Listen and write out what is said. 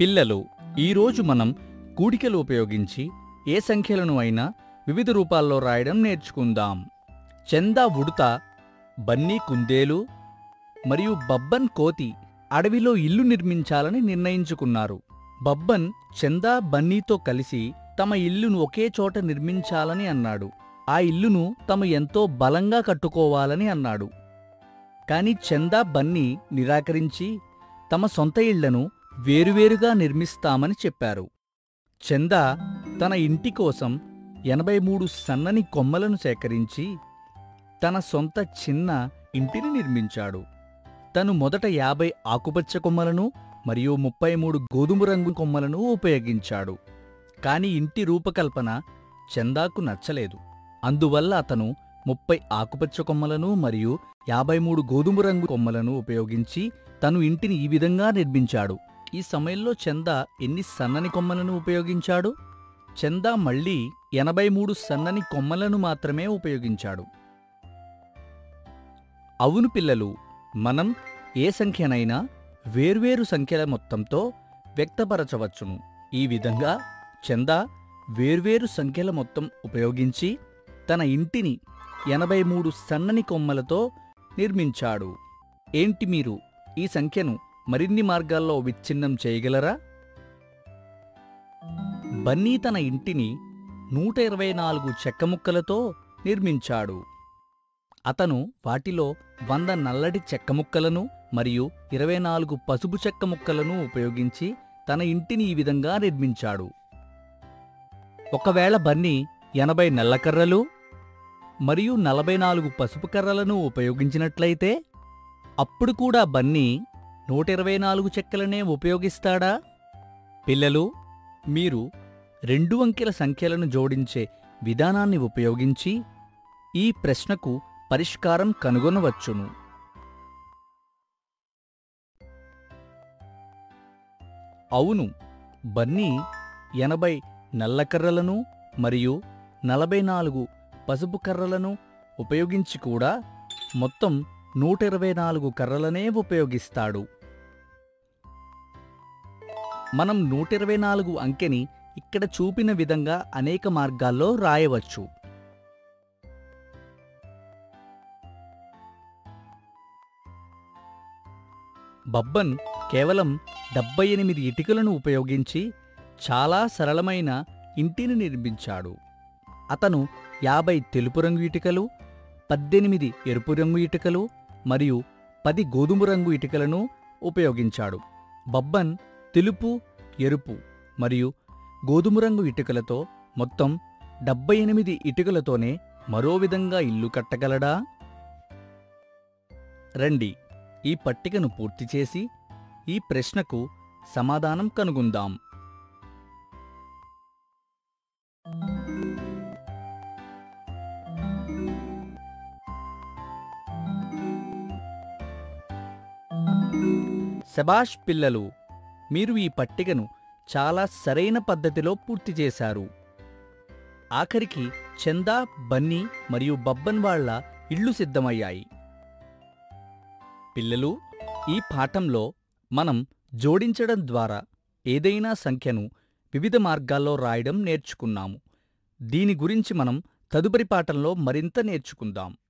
పిల్లలు ఈరోజు మనం కూడికలు ఉపయోగించి ఏ సంఖ్యలను అయినా వివిధ రూపాల్లో రాయడం నేర్చుకుందాం చందా ఉడత బన్నీ కుందేలు మరియు బబ్బన్ కోతి అడవిలో ఇల్లు నిర్మించాలని నిర్ణయించుకున్నారు బబ్బన్ చందా బన్నీతో కలిసి తమ ఇల్లును ఒకే చోట నిర్మించాలని అన్నాడు ఆ ఇల్లును తమ ఎంతో బలంగా కట్టుకోవాలని అన్నాడు కాని చందా బన్నీ నిరాకరించి తమ సొంత ఇళ్లను వేరువేరుగా నిర్మిస్తామని చెప్పారు చందా తన ఇంటి కోసం ఎనభై మూడు సన్నని కొమ్మలను సేకరించి తన సొంత చిన్న ఇంటిని నిర్మించాడు తను మొదట యాభై ఆకుపచ్చ కొమ్మలను మరియు ముప్పై మూడు గోధుమ రంగు కొమ్మలను ఉపయోగించాడు కాని ఇంటి రూపకల్పన చందాకు నచ్చలేదు అందువల్ల అతను ముప్పై ఆకుపచ్చ కొమ్మలను మరియు యాభై మూడు గోధుమ రంగు కొమ్మలను ఉపయోగించి తను ఇంటిని ఈ విధంగా నిర్మించాడు ఈ సమయంలో చందా ఎన్ని సన్నని కొమ్మలను ఉపయోగించాడు చందా మళ్ళీ ఎనభై మూడు సన్నని కొమ్మలను మాత్రమే ఉపయోగించాడు అవును పిల్లలు మనం ఏ సంఖ్యనైనా వేర్వేరు సంఖ్యల మొత్తంతో వ్యక్తపరచవచ్చును ఈ విధంగా చందా వేర్వేరు సంఖ్యల మొత్తం ఉపయోగించి తన ఇంటిని ఎనభై మూడు సన్నని కొమ్మలతో నిర్మించాడు ఏంటి మీరు ఈ సంఖ్యను మరిన్ని మార్గాల్లో విచ్ఛిన్నం చేయగలరా బన్నీ తన ఇంటిని నూట ఇరవై నాలుగు చెక్క ముక్కలతో నిర్మించాడు అతను వాటిలో వంద నల్లటి చెక్క ముక్కలను మరియు ఇరవై నాలుగు పసుపు చెక్క ముక్కలను ఉపయోగించి తన ఇంటిని ఈ విధంగా నిర్మించాడు ఒకవేళ బన్నీ ఎనభై నల్లకర్రలు మరియు నలభై నాలుగు పసుపు కర్రలను ఉపయోగించినట్లయితే అప్పుడు కూడా బన్నీ నూట ఇరవై నాలుగు చెక్కలనే ఉపయోగిస్తాడా పిల్లలు మీరు రెండు అంకెల సంఖ్యలను జోడించే విధానాన్ని ఉపయోగించి ఈ ప్రశ్నకు పరిష్కారం కనుగొనవచ్చును అవును బన్నీ ఎనభై నల్లకర్రలను మరియు నలభై నాలుగు పసుపు కర్రలను ఉపయోగించి కూడా మొత్తం నూట ఇరవై నాలుగు కర్రలనే ఉపయోగిస్తాడు మనం నూట ఇరవై నాలుగు అంకెని ఇక్కడ చూపిన విధంగా అనేక మార్గాల్లో రాయవచ్చు బబ్బన్ కేవలం డెబ్బై ఎనిమిది ఇటుకలను ఉపయోగించి చాలా సరళమైన ఇంటిని నిర్మించాడు అతను యాభై తెలుపు రంగు ఇటుకలు పద్దెనిమిది ఎరుపు రంగు ఇటుకలు మరియు పది గోధుమ రంగు ఇటుకలను ఉపయోగించాడు బబ్బన్ తెలుపు ఎరుపు మరియు గోధుమ రంగు ఇటుకలతో మొత్తం డెబ్బై ఎనిమిది ఇటుకలతోనే మరో విధంగా ఇల్లు కట్టగలడా రండి ఈ పట్టికను పూర్తి చేసి ఈ ప్రశ్నకు సమాధానం కనుగొందాం శబాష్ పిల్లలు మీరు ఈ పట్టికను చాలా సరైన పద్ధతిలో పూర్తి చేశారు ఆఖరికి చందా బన్నీ మరియు బబ్బన్ వాళ్ళ ఇళ్ళు సిద్ధమయ్యాయి పిల్లలు ఈ పాఠంలో మనం జోడించడం ద్వారా ఏదైనా సంఖ్యను వివిధ మార్గాల్లో రాయడం నేర్చుకున్నాము దీని గురించి మనం తదుపరి పాఠంలో మరింత నేర్చుకుందాం